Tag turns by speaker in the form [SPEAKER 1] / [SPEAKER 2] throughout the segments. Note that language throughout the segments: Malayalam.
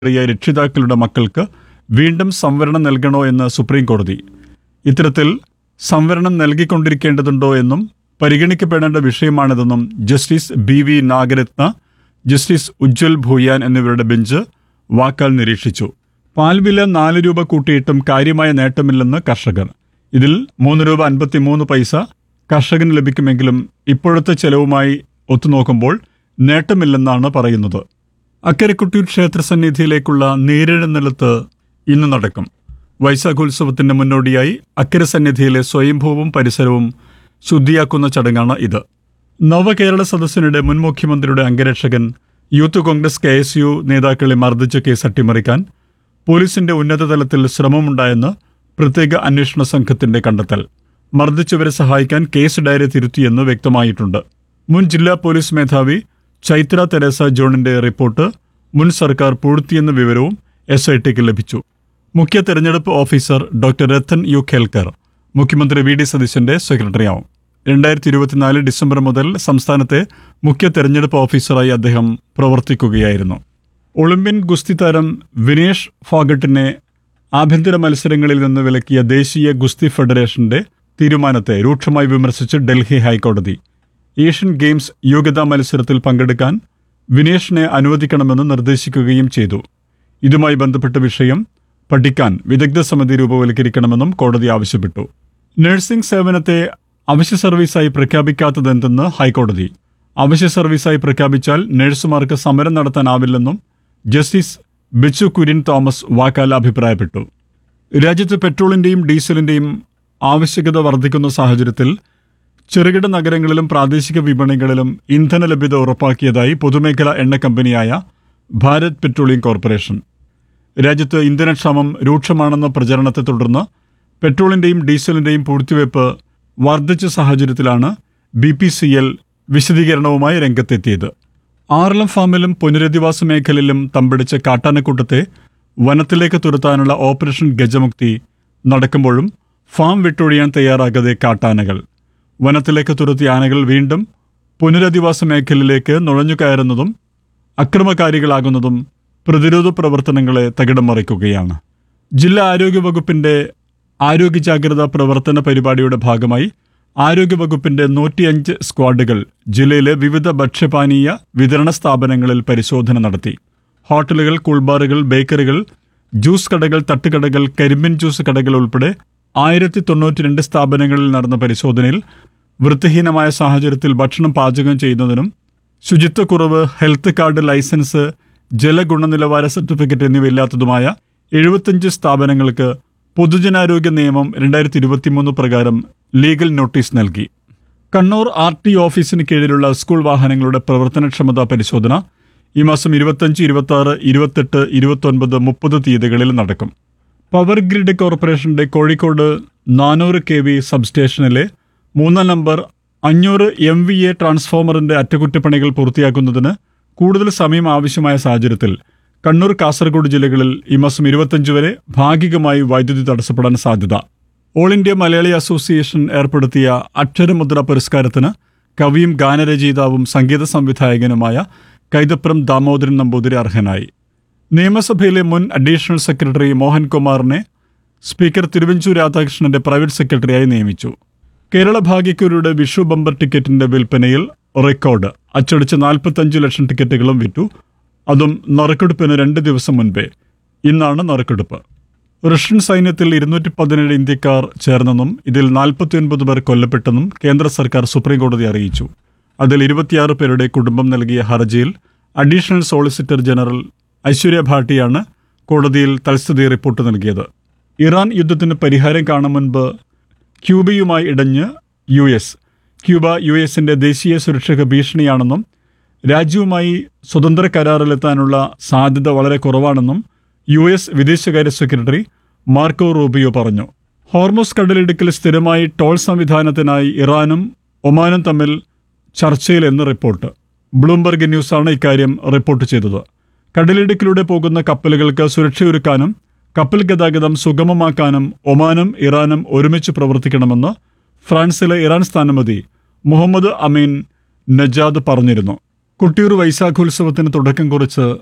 [SPEAKER 1] ഏറിയ രക്ഷിതാക്കളുടെ മക്കൾക്ക് വീണ്ടും സംവരണം നൽകണോ എന്ന് സുപ്രീം കോടതി ഇത്തരത്തിൽ സംവരണം നൽകിക്കൊണ്ടിരിക്കേണ്ടതുണ്ടോ എന്നും പരിഗണിക്കപ്പെടേണ്ട വിഷയമാണിതെന്നും justice B V Nagarathna justice Ujjwal Bhuyan എന്നിവരുടെ ബെഞ്ച് വാക്കാൽ നിരീക്ഷിച്ചു പാൽവില നാല് രൂപ കൂട്ടിയിട്ടും കാര്യമായ നേട്ടമില്ലെന്ന് കർഷകർ ഇതിൽ മൂന്ന് രൂപ അൻപത്തിമൂന്ന് പൈസ കർഷകന് ലഭിക്കുമെങ്കിലും ഇപ്പോഴത്തെ ചെലവുമായി ഒത്തുനോക്കുമ്പോൾ നേട്ടമില്ലെന്നാണ് പറയുന്നത് അക്കരക്കുട്ടിയൂർ ക്ഷേത്ര സന്നിധിയിലേക്കുള്ള നേരിഴുന്നള്ളത്ത് ഇന്ന് നടക്കും വൈശാഖോത്സവത്തിന്റെ മുന്നോടിയായി അക്കരെ സന്നിധിയിലെ സ്വയംഭൂവും പരിസരവും ശുദ്ധിയാക്കുന്ന ചടങ്ങാണ് ഇത് നവകേരള സദസ്സിനിടെ മുൻ മുഖ്യമന്ത്രിയുടെ അംഗരക്ഷകൻ youth Congress K S U നേതാക്കളെ മർദ്ദിച്ച കേസ് അട്ടിമറിക്കാൻ പോലീസിന്റെ ഉന്നതതലത്തിൽ ശ്രമമുണ്ടായെന്ന് പ്രത്യേക അന്വേഷണ സംഘത്തിന്റെ കണ്ടെത്തൽ മർദ്ദിച്ചവരെ സഹായിക്കാൻ കേസ് ഡയറി തിരുത്തിയെന്ന് വ്യക്തമായിട്ടുണ്ട് മുൻ ജില്ലാ പോലീസ് മേധാവി ചൈത്ര തെരേസ ജോണിന്റെ റിപ്പോർട്ട് മുൻ സർക്കാർ പൂഴ്ത്തിയെന്ന വിവരവും എസ് ഐ ടിക്ക് ലഭിച്ചു മുഖ്യ തെരഞ്ഞെടുപ്പ് officer doctor Rathan U Kelkar മുഖ്യമന്ത്രി വി ഡി സതീശന്റെ സെക്രട്ടറിയാവും രണ്ടായിരത്തി ഇരുപത്തിനാല് ഡിസംബർ മുതൽ സംസ്ഥാനത്തെ മുഖ്യ തെരഞ്ഞെടുപ്പ് ഓഫീസറായി അദ്ദേഹം പ്രവർത്തിക്കുകയായിരുന്നു ഒളിമ്പ്യൻ ഗുസ്തി താരം വിനേഷ് ഫോഗട്ടിനെ ആഭ്യന്തര മത്സരങ്ങളിൽ നിന്ന് വിലക്കിയ ദേശീയ ഗുസ്തി ഫെഡറേഷന്റെ തീരുമാനത്തെ രൂക്ഷമായി വിമർശിച്ച് ഡൽഹി ഹൈക്കോടതി ഏഷ്യൻ ഗെയിംസ് യോഗ്യതാ മത്സരത്തിൽ പങ്കെടുക്കാൻ വിനേഷിനെ അനുവദിക്കണമെന്ന് നിർദ്ദേശിക്കുകയും ചെയ്തു ഇതുമായി ബന്ധപ്പെട്ട വിഷയം പഠിക്കാൻ വിദഗ്ധ സമിതി രൂപവൽക്കരിക്കണമെന്നും കോടതി ആവശ്യപ്പെട്ടു നഴ്സിംഗ് സേവനത്തെ അവശ്യ സർവീസായി പ്രഖ്യാപിക്കാത്തതെന്തെന്ന് ഹൈക്കോടതി അവശ്യ സർവീസായി പ്രഖ്യാപിച്ചാൽ നഴ്സുമാർക്ക് സമരം നടത്താനാവില്ലെന്നും ജസ്റ്റിസ് ബിച്ചു കുര്യൻ തോമസ് വാക്കാൽ അഭിപ്രായപ്പെട്ടു രാജ്യത്ത് പെട്രോളിന്റെയും ഡീസലിന്റെയും ആവശ്യകത വർദ്ധിക്കുന്ന സാഹചര്യത്തിൽ ചെറുകിട നഗരങ്ങളിലും പ്രാദേശിക വിപണികളിലും ഇന്ധന ലഭ്യത ഉറപ്പാക്കിയതായി പൊതുമേഖലാ എണ്ണ കമ്പനിയായ ഭാരത് പെട്രോളിയം കോർപ്പറേഷൻ രാജ്യത്ത് ഇന്ധനക്ഷാമം രൂക്ഷമാണെന്ന പ്രചരണത്തെ തുടർന്ന് പെട്രോളിന്റെയും ഡീസലിന്റെയും പൂഴ്ത്തിവയ്പ് വർദ്ധിച്ച സാഹചര്യത്തിലാണ് ബി പി സി എൽ വിശദീകരണവുമായി രംഗത്തെത്തിയത് ആറളം ഫാമിലും പുനരധിവാസ മേഖലയിലും തമ്പടിച്ച കാട്ടാനക്കൂട്ടത്തെ വനത്തിലേക്ക് തുരത്താനുള്ള ഓപ്പറേഷൻ ഗജമുക്തി നടക്കുമ്പോഴും ഫാം വിട്ടൊഴിയാൻ തയ്യാറാകാതെ കാട്ടാനകൾ വനത്തിലേക്ക് തുരത്തിയ ആനകൾ വീണ്ടും പുനരധിവാസ മേഖലയിലേക്ക് നുഴഞ്ഞു കയറുന്നതും അക്രമകാരികളാകുന്നതും പ്രതിരോധ പ്രവർത്തനങ്ങളെ തകിടം മറിക്കുകയാണ് ജില്ലാ ആരോഗ്യ വകുപ്പിന്റെ ആരോഗ്യ ജാഗ്രതാ പ്രവർത്തന പരിപാടിയുടെ ഭാഗമായി ആരോഗ്യ വകുപ്പിന്റെ നൂറ്റിയഞ്ച് സ്ക്വാഡുകൾ ജില്ലയിലെ വിവിധ ഭക്ഷ്യപാനീയ വിതരണ സ്ഥാപനങ്ങളിൽ പരിശോധന നടത്തി ഹോട്ടലുകൾ കൂൾബാറുകൾ ബേക്കറികൾ ജ്യൂസ് കടകൾ തട്ടുകടകൾ കരിമ്പിൻ ജ്യൂസ് കടകൾ ഉൾപ്പെടെ ആയിരത്തി തൊണ്ണൂറ്റി രണ്ട് സ്ഥാപനങ്ങളിൽ നടന്ന പരിശോധനയിൽ വൃത്തിഹീനമായ സാഹചര്യത്തിൽ ഭക്ഷണം പാചകം ചെയ്യുന്നതിനും ശുചിത്വക്കുറവ് ഹെൽത്ത് കാർഡ് ലൈസൻസ് ജലഗുണനിലവാര സർട്ടിഫിക്കറ്റ് എന്നിവയില്ലാത്തതുമായ എഴുപത്തിയഞ്ച് സ്ഥാപനങ്ങൾക്ക് പൊതുജനാരോഗ്യ നിയമം രണ്ടായിരത്തി ഇരുപത്തിമൂന്ന് പ്രകാരം ലീഗൽ നോട്ടീസ് നൽകി കണ്ണൂർ ആർ ടി ഓഫീസിന് കീഴിലുള്ള സ്കൂൾ വാഹനങ്ങളുടെ പ്രവർത്തനക്ഷമതാ പരിശോധന ഈ മാസം ഇരുപത്തഞ്ച് ഇരുപത്തി ആറ് ഇരുപത്തെട്ട് ഇരുപത്തൊൻപത് മുപ്പത് തീയതികളിൽ നടക്കും പവർ ഗ്രിഡ് കോർപ്പറേഷന്റെ കോഴിക്കോട് നാനൂറ് കെ വി സബ്സ്റ്റേഷനിലെ മൂന്നാം നമ്പർ അഞ്ഞൂറ് എം വി എ ട്രാൻസ്ഫോമറിന്റെ അറ്റകുറ്റപ്പണികൾ പൂർത്തിയാക്കുന്നതിന് കൂടുതൽ സമയം ആവശ്യമായ സാഹചര്യത്തിൽ കണ്ണൂർ കാസർഗോഡ് ജില്ലകളിൽ ഈ മാസം ഇരുപത്തഞ്ച് വരെ ഭാഗികമായി വൈദ്യുതി തടസ്സപ്പെടാൻ സാധ്യത ഓൾ ഇന്ത്യ മലയാളി അസോസിയേഷൻ ഏർപ്പെടുത്തിയ അക്ഷരമുദ്ര പുരസ്കാരത്തിന് കവിയും ഗാനരചയിതാവും സംഗീത സംവിധായകനുമായ കൈതപ്രം ദാമോദരൻ നമ്പൂതിരി അർഹനായി നിയമസഭയിലെ മുൻ അഡീഷണൽ സെക്രട്ടറി മോഹൻകുമാറിനെ സ്പീക്കർ തിരുവഞ്ചൂർ രാധാകൃഷ്ണന്റെ പ്രൈവറ്റ് സെക്രട്ടറിയായി നിയമിച്ചു കേരള ഭാഗ്യക്കുരുടെ വിഷു ബമ്പർ ടിക്കറ്റിന്റെ വിൽപ്പനയിൽ റെക്കോർഡ് അച്ചടിച്ച നാൽപ്പത്തഞ്ച് ലക്ഷം ടിക്കറ്റുകളും വിറ്റു അതും നറുക്കെടുപ്പിന് രണ്ട് ദിവസം മുൻപേ ഇന്നാണ് നറുക്കെടുപ്പ് റഷ്യൻ സൈന്യത്തിൽ ഇരുന്നൂറ്റി പതിനേഴ് ഇന്ത്യക്കാർ ചേർന്നെന്നും ഇതിൽ നാൽപ്പത്തിയൊൻപത് പേർ കൊല്ലപ്പെട്ടെന്നും കേന്ദ്ര സർക്കാർ സുപ്രീംകോടതി അറിയിച്ചു അതിൽ ഇരുപത്തിയാറ് പേരുടെ കുടുംബം നൽകിയ ഹർജിയിൽ അഡീഷണൽ സോളിസിറ്റർ ജനറൽ ഐശ്വര്യ ഭാട്ടിയാണ് കോടതിയിൽ തൽസ്ഥിതി റിപ്പോർട്ട് നൽകിയത് ഇറാൻ യുദ്ധത്തിന് പരിഹാരം കാണും മുൻപ് ക്യൂബയുമായി ഇടഞ്ഞ് യു എസ് ക്യൂബ യു എസിന്റെ ദേശീയ സുരക്ഷയ്ക്ക് ഭീഷണിയാണെന്നും രാജ്യവുമായി സ്വതന്ത്ര കരാറിലെത്താനുള്ള സാധ്യത വളരെ കുറവാണെന്നും യു എസ് വിദേശകാര്യ സെക്രട്ടറി മാർക്കോ റൂബിയോ പറഞ്ഞു ഹോർമോസ് കടലിടുക്കിൽ സ്ഥിരമായി ടോൾ സംവിധാനത്തിനായി ഇറാനും ഒമാനും തമ്മിൽ ചർച്ചയിലെന്ന് റിപ്പോർട്ട് ബ്ലൂംബർഗ് ന്യൂസാണ് ഇക്കാര്യം റിപ്പോർട്ട് ചെയ്തത് കടലിടുക്കിലൂടെ പോകുന്ന കപ്പലുകൾക്ക് സുരക്ഷയൊരുക്കാനും കപ്പൽ ഗതാഗതം സുഗമമാക്കാനും ഒമാനും ഇറാനും ഒരുമിച്ച് പ്രവർത്തിക്കണമെന്ന് ഫ്രാൻസിലെ ഇറാൻ സ്ഥാനപതി മുഹമ്മദ് അമീൻ നജാദ് പറഞ്ഞിരുന്നു കുട്ടിയൂർ വൈശാഖോത്സവത്തിന് തുടക്കം കുറിച്ച്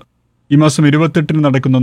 [SPEAKER 1] ഈ മാസം ഇരുപത്തെട്ടിന് നടക്കുന്ന